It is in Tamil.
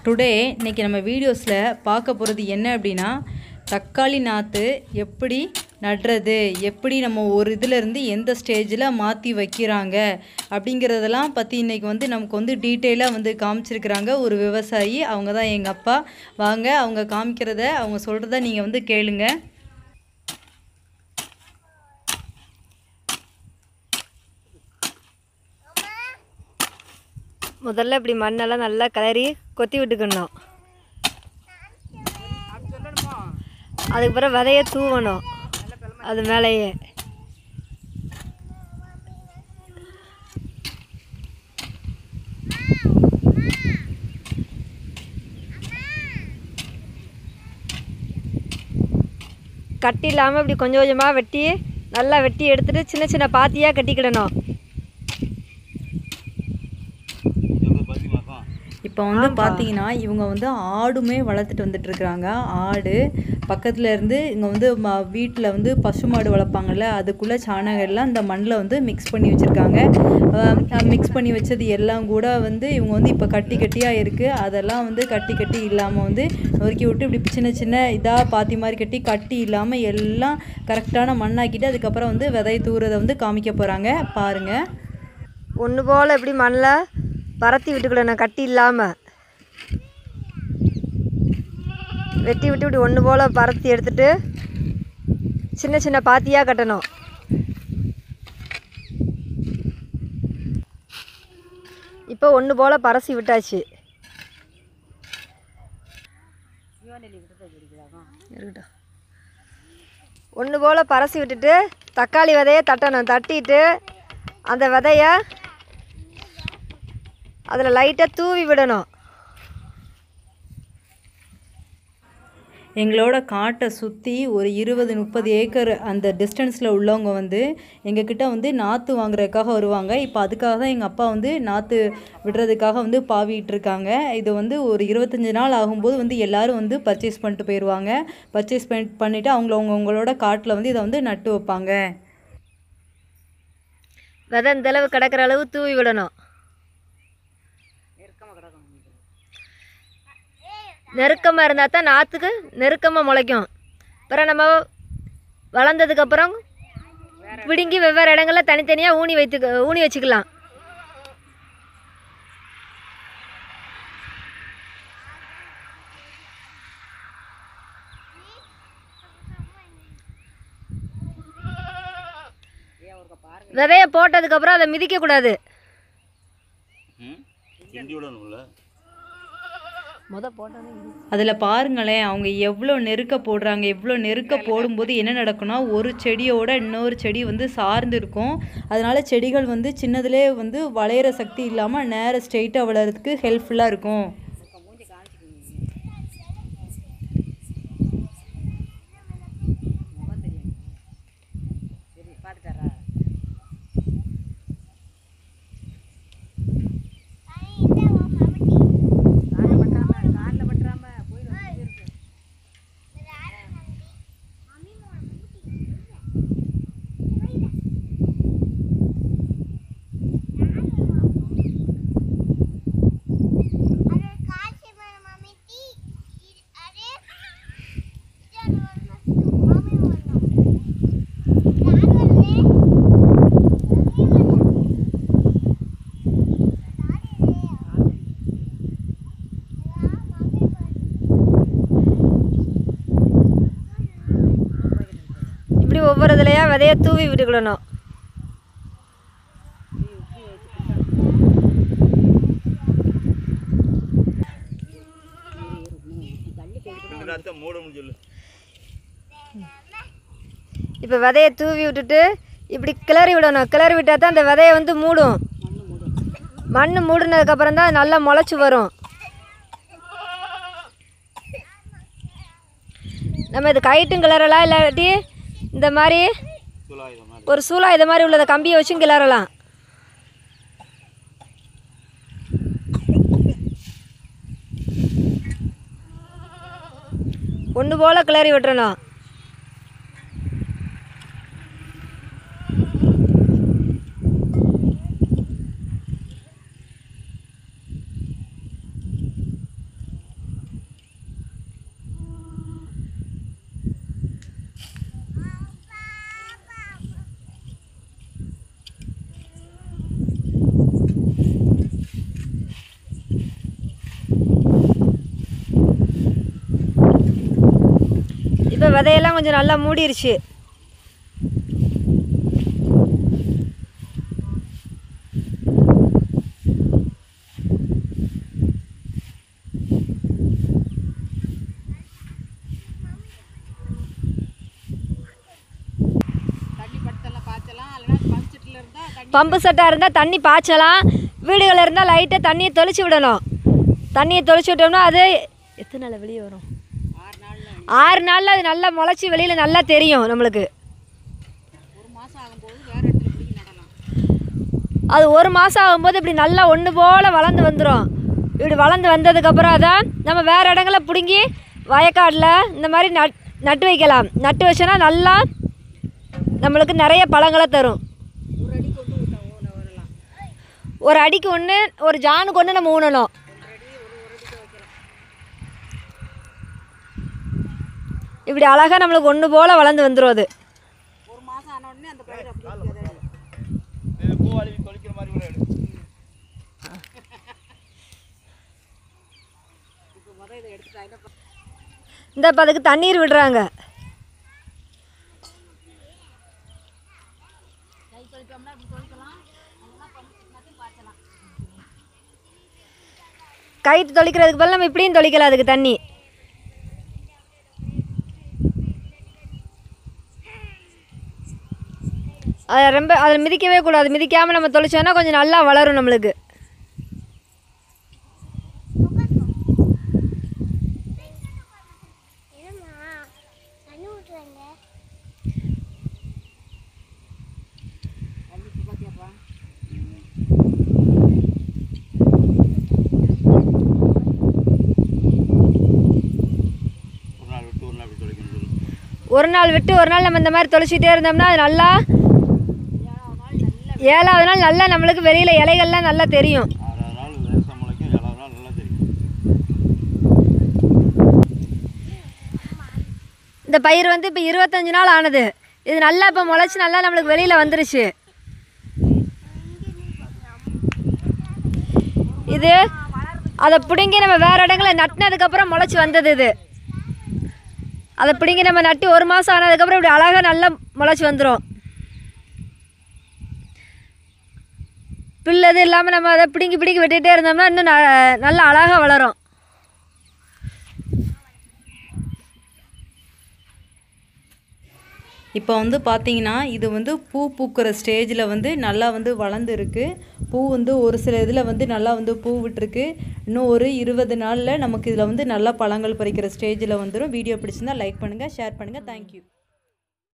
டுடே இன்னைக்கு நம்ம வீடியோஸில் பார்க்க போகிறது என்ன அப்படின்னா தக்காளி நாற்று எப்படி நடுறது எப்படி நம்ம ஒரு இதிலேருந்து எந்த ஸ்டேஜில் மாற்றி வைக்கிறாங்க அப்படிங்கிறதெல்லாம் பற்றி இன்றைக்கி வந்து நமக்கு வந்து டீட்டெயிலாக வந்து காமிச்சிருக்கிறாங்க ஒரு விவசாயி அவங்க தான் எங்கள் அப்பா வாங்க அவங்க காமிக்கிறத அவங்க சொல்கிறத நீங்கள் வந்து கேளுங்க முதல்ல இப்படி மண்ணெல்லாம் நல்லா கிளறி கொத்தி விட்டுக்கணும் அதுக்கப்புறம் விதைய தூவணும் அது மேலேயே கட்டி இல்லாமல் இப்படி கொஞ்சம் கொஞ்சமாக வெட்டி நல்லா வெட்டி எடுத்துட்டு சின்ன சின்ன பாத்தியாக கட்டிக்கிடணும் இப்போ வந்து பார்த்தீங்கன்னா இவங்க வந்து ஆடுமே வளர்த்துட்டு வந்துட்டு இருக்கிறாங்க ஆடு பக்கத்தில் இருந்து இங்கே வந்து வீட்டில் வந்து பசுமாடு வளர்ப்பாங்கல்ல அதுக்குள்ளே சாணகம் எல்லாம் இந்த மண்ணில் வந்து மிக்ஸ் பண்ணி வச்சுருக்காங்க மிக்ஸ் பண்ணி வச்சது எல்லாம் கூட வந்து இவங்க வந்து இப்போ கட்டி கட்டியாக இருக்குது அதெல்லாம் வந்து கட்டி கட்டி இல்லாமல் வந்து நொறுக்கி விட்டு இப்படி சின்ன சின்ன இதாக பாத்தி மாதிரி கட்டி கட்டி இல்லாமல் எல்லாம் கரெக்டான மண்ணாக்கிட்டு அதுக்கப்புறம் வந்து விதை தூறதை வந்து காமிக்க போகிறாங்க பாருங்கள் ஒன்று போல் இப்படி மண்ணில் பரத்தி விட்டுக்கிடணும் கட்டி இல்லாமல் வெட்டி விட்டு இப்படி ஒன்று போல் பரத்தி எடுத்துட்டு சின்ன சின்ன பாத்தியாக கட்டணும் இப்போ ஒன்று போல் பரசி விட்டாச்சு இருக்கட்டும் ஒன்று போல் பரசி விட்டுட்டு தக்காளி விதையை தட்டணும் தட்டிட்டு அந்த விதைய அதில் லைட்டாக தூவி விடணும் எங்களோட காட்டை சுற்றி ஒரு இருபது முப்பது ஏக்கர் அந்த டிஸ்டன்ஸில் உள்ளவங்க வந்து எங்ககிட்ட வந்து நாற்று வாங்குறதுக்காக வருவாங்க இப்போ அதுக்காக தான் எங்கள் அப்பா வந்து நாற்று விடுறதுக்காக வந்து பாவிட்டு இருக்காங்க இது வந்து ஒரு இருபத்தஞ்சி நாள் ஆகும்போது வந்து எல்லாரும் வந்து பர்ச்சேஸ் பண்ணிட்டு போயிடுவாங்க பர்ச்சேஸ் பண்ணி பண்ணிவிட்டு அவங்கள அவங்களோட காட்டில் வந்து இதை வந்து நட்டு வைப்பாங்க விதை இந்த அளவு கிடக்கிற அளவு தூவி விடணும் நெருக்கமாக இருந்தால் தான் நாற்றுக்கு நெருக்கமாக முளைக்கும் அப்புறம் நம்ம வளர்ந்ததுக்கப்புறம் பிடுங்கி வெவ்வேறு இடங்களில் தனித்தனியாக ஊனி வைத்து ஊனி வச்சுக்கலாம் விதைய போட்டதுக்கப்புறம் அதை மிதிக்கக்கூடாது கிண்டி விடணும்ல முத போட்டோன்னே அதில் பாருங்களேன் அவங்க எவ்வளோ நெருக்க போடுறாங்க எவ்வளோ நெருக்க போடும்போது என்ன நடக்கும்னா ஒரு செடியோட இன்னொரு செடி வந்து சார்ந்து இருக்கும் அதனால செடிகள் வந்து சின்னதுலேயே வந்து வளையிற சக்தி இல்லாமல் நேர ஸ்ட்ரெயிட்டாக வளர்கிறதுக்கு ஹெல்ப்ஃபுல்லாக இருக்கும் இப்படி ஒவ்வொரு இதுலையா விதைய தூவி விட்டுக்கிடணும் ரெண்டு மூடணும்னு சொல்லு இப்போ விதைய தூவி விட்டுட்டு இப்படி கிளறி விடணும் கிளறி விட்டால் தான் அந்த விதைய வந்து மூடும் மண் மூடினதுக்கப்புறம் தான் அது நல்லா முளைச்சி வரும் நம்ம இது கைட்டும் கிளறலாம் இல்லாட்டி இந்த மாதிரி சூலாயுதம் மாதிரி ஒரு சூளா இது மாதிரி உள்ளதை கம்பியை வச்சும் கிளறலாம் ஒன்று போல் கிளறி விட்டுறணும் விதையெல்லாம் கொஞ்சம் நல்லா மூடிருச்சு பம்பு செட்டாக இருந்தால் தண்ணி பாய்ச்சலாம் வீடுகளில் இருந்தால் லைட்டாக தண்ணியை தெளிச்சு விடணும் தண்ணியை தெளிச்சு விட்டோம்னா அது எத்தனை நாள் வெளியே வரும் ஆறு நாளில் அது நல்லா முளைச்சி வெளியில் நல்லா தெரியும் நம்மளுக்கு அது ஒரு மாதம் ஆகும்போது இப்படி நல்லா ஒன்று போல் வளர்ந்து வந்துடும் இப்படி வளர்ந்து வந்ததுக்கப்புறம் தான் நம்ம வேறு இடங்கள பிடுங்கி வயக்காட்டில் இந்த மாதிரி நட் நட்டு வைக்கலாம் நட்டு வச்சோன்னா நல்லா நம்மளுக்கு நிறைய பழங்களை தரும் ஒரு அடிக்கு ஒன்று ஒரு ஜானுக்கு ஒன்று நம்ம ஊனணும் இப்படி அழகாக நம்மளுக்கு ஒன்று போல் வளர்ந்து வந்துடும் அது இது பூ அழுவி தொலைக்கிற மாதிரி கூட எடு இந்த இப்போ அதுக்கு தண்ணீர் விடுறாங்க கைட்டு தொளிக்கிறதுக்கு பதிலா நம்ம இப்படியும் தொளிக்கலாம் அதுக்கு தண்ணி அதை ரொம்ப அதை மிதிக்கவே கூடாது மிதிக்காமல் நம்ம தொளிச்சோன்னா கொஞ்சம் நல்லா வளரும் நம்மளுக்கு ஒரு நாள் விட்டு ஒரு நாள் இப்படி தொலைக்கணும் சொல்லு ஒரு நாள் விட்டு ஒரு நாள் நம்ம இந்த மாதிரி தொலைச்சிட்டே இருந்தோம்னா அது நல்லா ஏழாவது நாள் நல்லா நம்மளுக்கு வெளியில் இலைகள்லாம் நல்லா தெரியும் ஆறாவது நாள் லேசாக முளைக்கும் ஏழாவது நாள் நல்லா தெரியும் இந்த பயிர் வந்து இப்போ இருபத்தஞ்சு நாள் ஆனது இது நல்லா இப்போ முளைச்சி நல்லா நம்மளுக்கு வெளியில் வந்துருச்சு இது அதை பிடுங்கி நம்ம வேறு இடங்களில் நட்டினதுக்கப்புறம் முளைச்சி வந்தது இது அதை பிடுங்கி நம்ம நட்டு ஒரு மாதம் ஆனதுக்கப்புறம் இப்படி அழகாக நல்லா முளைச்சி வந்துடும் பில்லது இல்லாமல் நம்ம அதை பிடுங்கி பிடுங்கி விட்டுட்டே இருந்தோம்னா இன்னும் ந- நல்லா அழகாக வளரும் இப்போ வந்து பார்த்தீங்கன்னா இது வந்து பூ பூக்கிற ஸ்டேஜில் வந்து நல்லா வந்து வளர்ந்துருக்கு பூ வந்து ஒரு சில இதில் வந்து நல்லா வந்து பூ விட்டுருக்கு இன்னும் ஒரு இருபது நாளில் நமக்கு இதில் வந்து நல்லா பழங்கள் பறிக்கிற ஸ்டேஜில் வந்துடும் வீடியோ பிடிச்சிருந்தா லைக் பண்ணுங்கள் ஷேர் பண்ணுங்கள் தேங்க்யூ